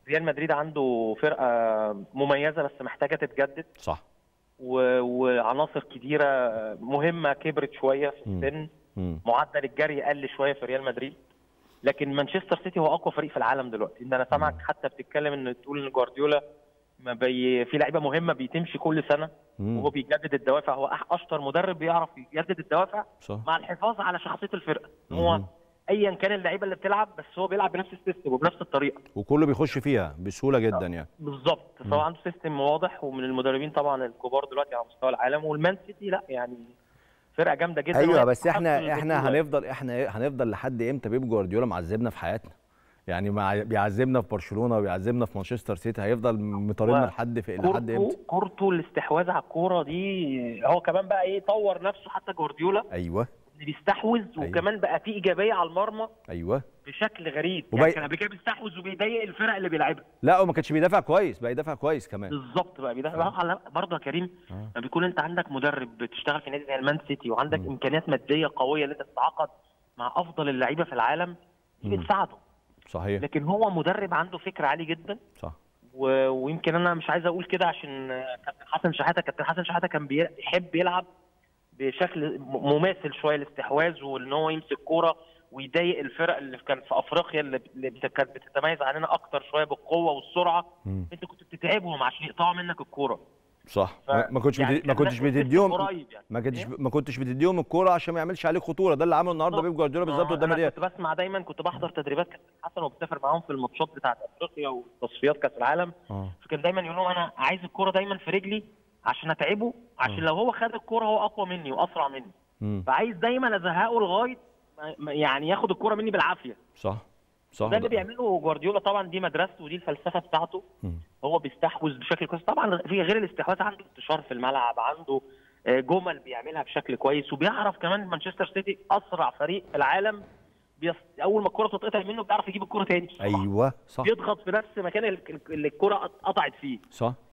ريال مدريد عنده فرقه مميزه بس محتاجه تتجدد صح و... وعناصر كتيره مهمه كبرت شويه في مم. السن مم. معدل الجري قل شويه في ريال مدريد لكن مانشستر سيتي هو اقوى فريق في العالم دلوقتي ان انا سامعك حتى بتتكلم ان تقول ان جوارديولا ما بي... في لعيبه مهمه بيتمشي كل سنه مم. وهو بيجدد الدوافع هو أح- اشطر مدرب بيعرف يجدد الدوافع صح مع الحفاظ على شخصيه الفرقه هو مم. ايا كان اللعيبه اللي بتلعب بس هو بيلعب بنفس السيستم وبنفس الطريقه وكله بيخش فيها بسهوله جدا يعني بالظبط فهو عنده سيستم واضح ومن المدربين طبعا الكبار دلوقتي على مستوى العالم والمان سيتي لا يعني فرقه جامده جدا ايوه وهي بس تستحق احنا احنا البطولة. هنفضل احنا إيه؟ هنفضل لحد امتى بيب جوارديولا معذبنا في حياتنا يعني مع بيعذبنا في برشلونه وبيعذبنا في مانشستر سيتي هيفضل مطاردنا و- لحد في لحد كورته امتى كورته الاستحواذ على الكوره دي هو كمان بقى ايه طور نفسه حتى جوارديولا ايوه اللي بيستحوذ أيوة. وكمان بقى فيه ايجابيه على المرمى ايوه بشكل غريب وبي- يعني كان قبل كده بيستحوذ وبيضايق الفرق اللي بيلعبها لا وما كانش بيدافع كويس بقى يدافع كويس كمان بالظبط بقى بيدافع على برضه يا كريم آه. لما بيكون انت عندك مدرب بتشتغل في نادي زي المان سيتي وعندك امكانيات ماديه قويه ان انت تتعاقد مع افضل اللعيبه في العالم دي مم. بتساعده صحيح لكن هو مدرب عنده فكر عالي جدا صح و... ويمكن انا مش عايز اقول كده عشان كابتن حسن شحاته كابتن حسن شحاته كان بي- بيحب يلعب بشكل م- مماثل شويه الاستحواذ وان هو يمسك كوره ويضايق الفرق اللي كان في افريقيا اللي اللي بت- كانت بتتميز عننا اكتر شويه بالقوه والسرعه مم. انت كنت بتتعبهم عشان يقطعوا منك الكوره صح ف- ما ما كنتش يعني بت- ما كان كنتش نفس بتديهم قريب يعني. ما كنتش إيه؟ ما كنتش بتديهم الكوره عشان ما يعملش عليك خطوره ده اللي عمله النهارده بيب جوارديولا بالظبط آه، قدام انا الريال كنت بسمع دايما كنت بحضر تدريبات كابتن حسن وبسافر معاهم في الماتشات بتاعت افريقيا وتصفيات كاس العالم اه فكان دايما يقول لهم انا عايز الكوره دايما في رجلي عشان اتعبه عشان لو هو خد الكوره هو اقوى مني واسرع مني مم. فعايز دايما ازهقه لغايه ما- ما- يعني ياخد الكوره مني بالعافيه صح صح ده اللي بيعمله جوارديولا طبعا دي مدرسته ودي الفلسفه بتاعته مم. هو بيستحوذ بشكل كويس طبعا في غير الاستحواذ عنده انتشار في الملعب عنده آه، جمل بيعملها بشكل كويس وبيعرف كمان مانشستر سيتي اسرع فريق في العالم بيص... اول ما الكره بتتقطع منه بيعرف يجيب الكره تاني بسرعة. ايوه صح بيضغط في نفس مكان ال- اللي الكره قطعت فيه صح